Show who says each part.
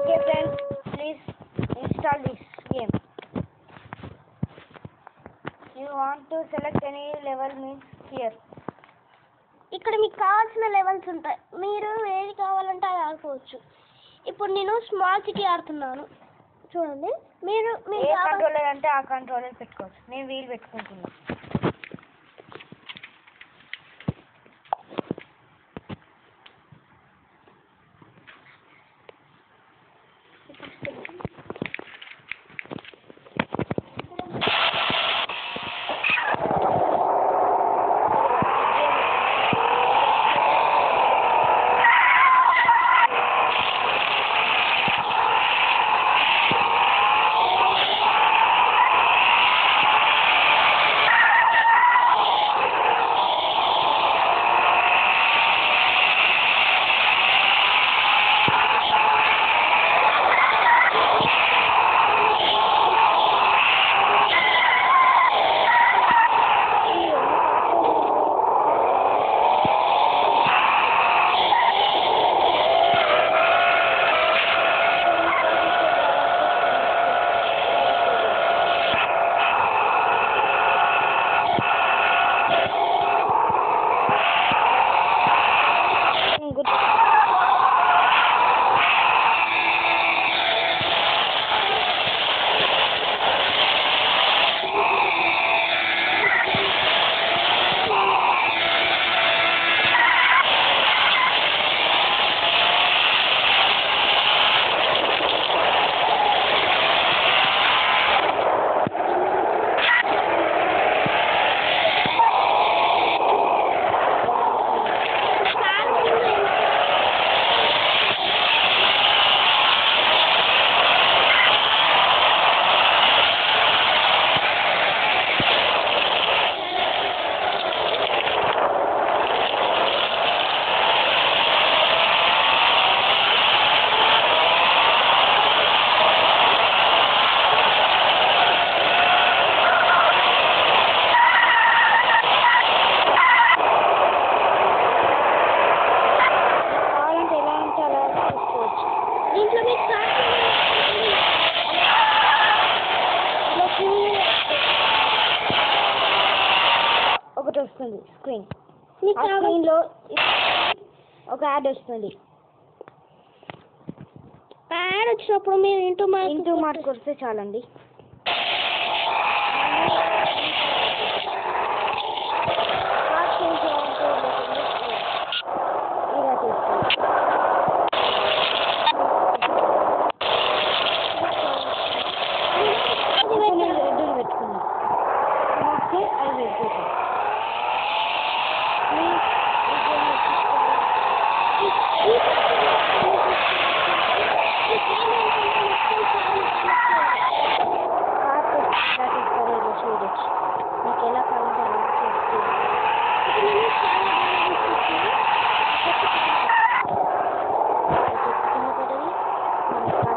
Speaker 1: Okay friends, please install this game. You want to select any level means here.
Speaker 2: ఇక్కడ మీకు కావాల్సిన levels ఉంటాయి మీరు ఏది కావాలంటే అది ఆడుకోవచ్చు ఇప్పుడు నేను స్మాల్ సిటీ ఆడుతున్నాను చూడండి మీరు
Speaker 1: ఏ
Speaker 2: మీరు కావాలి-
Speaker 1: కంట్రోలర్ అంటే ఆ కంట్రోలర్ పెట్టుకోవచ్చు నేను వీల్ పెట్టుకుంటున్నా గుడ్ కావాలంటే ఎలా అంటే అలా చూసుకోవచ్చు
Speaker 2: దీంట్లో మీకు కావాల్సిన
Speaker 1: ఇలా screen ఒకటి వస్తుంది స్క్రీన్
Speaker 2: మీకు
Speaker 1: ఆ
Speaker 2: కావాల్సిన
Speaker 1: స్క్రీన్ లో ఒక యాడ్ వస్తుంది
Speaker 2: ప్యాడ్ వచ్చినప్పుడు మీరు ఇంటూ మార్క్
Speaker 1: ఇంటూ మార్క్ వస్తే చాలండి Part change చేయాలంటే ఇలా చేసుకోవాలి. ఇప్పుడు నేను రెడ్యూల్ పెట్టుకున్నాను ఓకే అది పెట్టుకుంటాను కార్ట్ ఇలా తీసుకోవాలి ఇలా చూడొచ్చు మీకు ఎలా కావాలంటే అలా చేసుకోవాలి చెప్పుకున్న పడ్డది మన